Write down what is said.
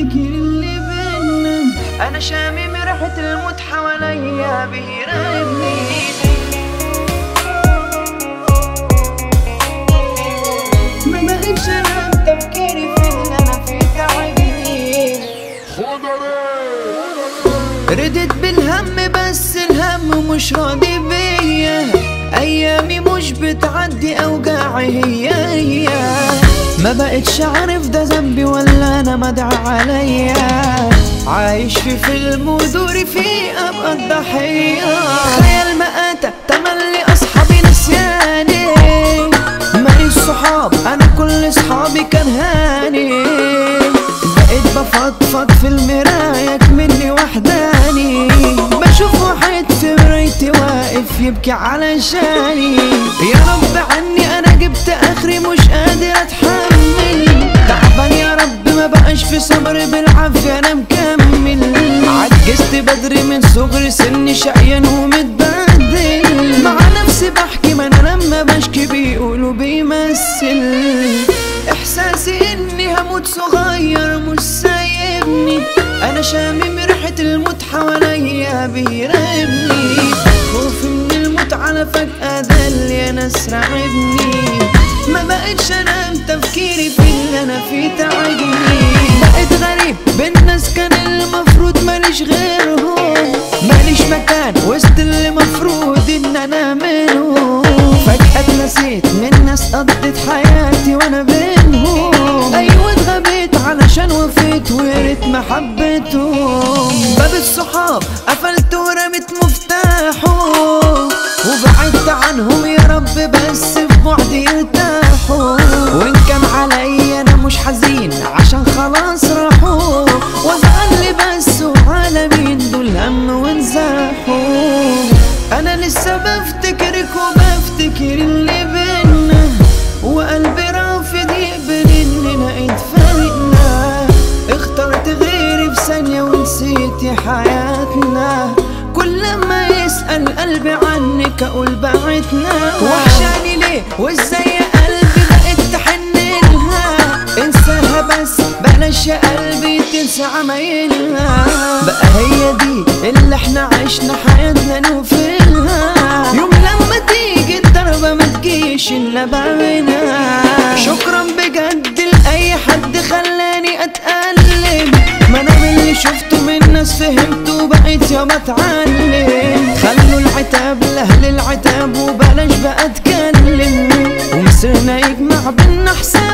بفتكر اللي بينا انا شامم ريحة الموت حواليا بيراقبني ما بقتش انام تفكيري في اللي انا فيه تعبني ردت بالهم بس الهم مش راضي بيا ايامي مش بتعدي اوجاعي هي هي ما بقتش عارف ده ذنبي ولا انا مدعى عليا عايش في فيلم ودوري فيه ابقى الضحية خيال مآتة تملي اصحابي نسياني ماليش صحاب انا كل صحابي كرهاني بقيت بفضفض في المراية مني وحداني بشوف واحد في مرايتي واقف يبكي علشاني يا رب عني انا جبت اخري مش قادر اتحمل تعبان يا رب ما بقاش في صبر بالعافية انا مكمل عجزت بدري من صغري سني شقيان ومتبهدل مع نفسي بحكي ما انا لما بشكي بيقولوا بيمثل احساسي اني هموت صغير مش سايبني انا شامم ريحة الموت حواليا بيراقبني خوفي من الموت على فجأة ده اللي انا سرعبني ما بقتش انام تفكيري في اللي انا فيه تعبني بقيت غريب بين ناس كان المفروض ماليش غيرهم ماليش مكان وسط اللي مفروض ان انا منهم فجأة اتنسيت من ناس قضت حياتي وانا بينهم ايوه اتغبيت علشان وفيت ويا ريت ما حبيتهم باب الصحاب قفلت ورميت مفتاحه وبعدت عنهم يا رب بس في بعدي يرتاحوا وان كان عليا انا مش حزين عشان خلاص راحوا وازعل بس وعلى مين دول هم وانزاحوا انا لسه بفتكرك وبفتكر اللي بينا وقلبي رافض يقبل اننا اتفرقنا اخترت غيري في ثانية ونسيتي حياتنا كل ما يسأل قلبي عنك اقول بعتنا وحشاني ليه وازاي يا قلبي بقيت تحن لها انساها بس بلاش يا قلبي تنسى عمايلها بقى هي دي اللي احنا عشنا حياتنا نوفلها يوم لما تيجي الضربة ما تجيش الا بعدنا شكرا بجد لأي حد خلاني اتألم ما انا من اللي شفته من ناس فهمت وبقيت يا بتعلم خلوا العتاب لاهل العتاب وبلاش بقى اتكلم ومصرنا يجمع بينا حساب